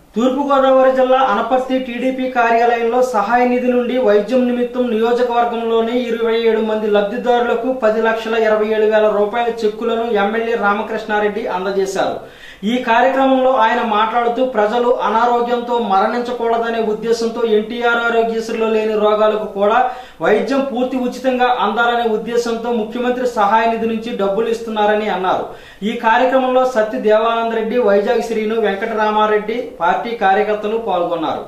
తూర్పుగోదావరి జిల్లా అనపర్తి టీడీపీ కార్యాలయంలో సహాయ నిధి నుండి వైద్యం నిమిత్తం నియోజకవర్గంలోని ఇరవై ఏడు మంది లబ్ధిదారులకు పది లక్షల ఇరవై ఏడు వేల రూపాయల చెక్కులను ఎమ్మెల్యే రామకృష్ణారెడ్డి అందజేశారు ఈ కార్యక్రమంలో ఆయన మాట్లాడుతూ ప్రజలు అనారోగ్యంతో మరణించకూడదనే ఉద్దేశంతో ఎన్టీఆర్ ఆరోగ్యశ్రీలో లేని రోగాలకు కూడా వైద్యం పూర్తి ఉచితంగా అందాలనే ఉద్దేశంతో ముఖ్యమంత్రి సహాయ నిధి నుంచి డబ్బులు ఇస్తున్నారని అన్నారు ఈ కార్యక్రమంలో సత్య దేవానంద రెడ్డి వైజాగ్ శ్రీను వెంకటరామారెడ్డి పార్టీ కార్యకర్తలు పాల్గొన్నారు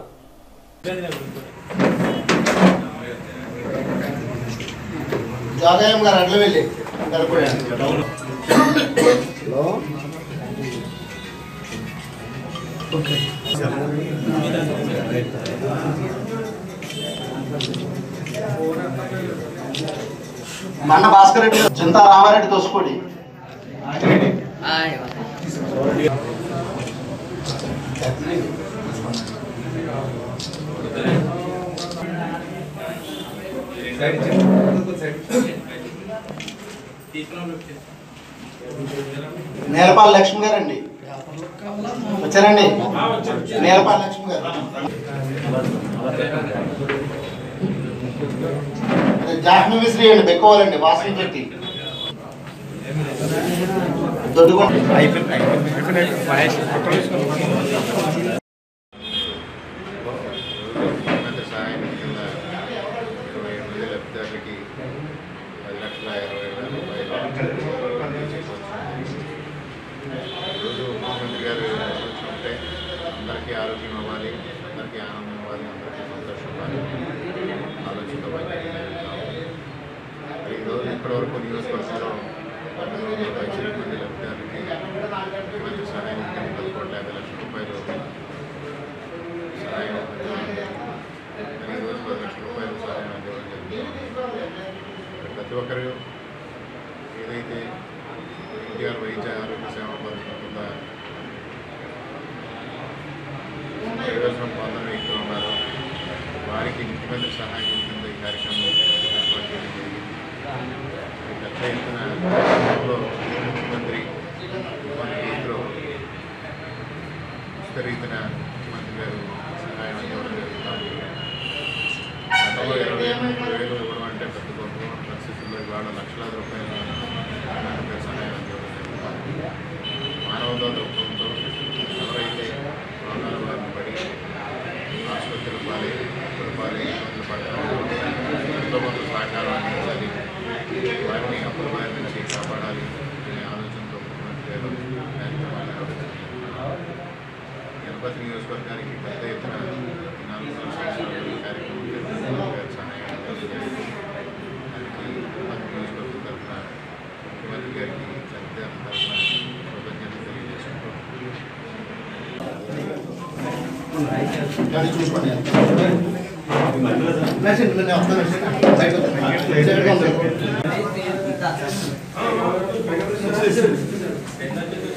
జోగాయం గారు అడ్లు వెళ్ళి గడపడండి మన్న భాస్కర్ రెడ్డి చింతా రామారెడ్డి తోసుకోడి నేలపాల లక్ష్మి గారండి వచ్చారండి నేలపాల లక్ష్మి గారు జాహ్నవి శ్రీ అండి బెక్కోవాలండి వాసన పెట్టి దొడ్డుకొండ ముఖ్యమంత్రి సహాయం కింద ఇరవై ఎనిమిది లబ్ధిదారులకి పది లక్షల ఇరవై వేల రూపాయలు ఈరోజు ముఖ్యమంత్రి గారు ఆలోచన ఉంటే అందరికీ ఆరోగ్యం ఇవ్వాలి అందరికీ ఆనందం ఇవ్వాలి అందరికీ సంతోషం ఇవ్వాలి ఆలోచనతో పనిచేస్తాం ఈరోజు ఇప్పటివరకు నియోజకవర్గంలో పద్దెనిమిది మంది లబ్ధిదారులకి ముఖ్యమంత్రి సహాయం కింద పది కోట్ల యాభై లక్షల రూపాయలు సహాయం అందించాలి. మరి ఈరోజు పది లక్షల రూపాయలు సహాయం అందివ్వడం జరిగింది మరి ప్రతి ఒక్కరు ఏదైతే ఎన్టీఆర్ వైద్య ఆరోగ్య సేవ పథకం కింద ప్రయోజనం పొందని వ్యక్తులు ఉన్నారో వారికి ముఖ్యమంత్రి సహాయం కింద ఈ కార్యక్రమం ఏర్పాటు చేయడం జరిగింది ఈ పెద్ద ఎత్తున రాష్ట్రంలో ముఖ్యమంత్రి మన రీతిలో విస్తరీతన ముఖ్యమంత్రి గారు సహాయం అందివ్వడం జరుగుతుంది గతంలో ఇరవై ఎనిమిది వేలు ఇవ్వడం అంటే పెద్ద గొప్ప పరిస్థితుల్లో ఇవాళ లక్షలాది రూపాయలు ముఖ్యమంత్రి గారు సహాయం అందివ్వడం జరుగుతుంది మానవతా దృక్పథంతో ఎవరైతే రోగాల బారిన పడి ఆసుపత్రుల పాలి అప్పుల పాలి ఇబ్బందులు పడతారో ఎంతో కొంత సహకారం అందించాలి వారిని అప్పుల బారి నుంచి కాపాడాలి అనే ఆలోచనతో ముఖ్యమంత్రి గారు కార్యక్రమాలు నిర్వహిస్తున్నారు గణపతి నియోజకవర్గానికి పెద్ద ఎత్తున ఈ నాలుగు సంవత్సరాలు ఈ కార్యక్రమం జరుగుతుంది గారి సహాయం అందించారు. దానికి గణపతి నియోజకవర్గం తరఫున ముఖ్యమంత్రి గారికి సత్యాన్ని తరఫున కృతజ్ఞతలు తెలియజేసుకుంటూ కానీ చూసుకోండి నర్సింగ్ నేను వస్తాను బయట వస్తాను.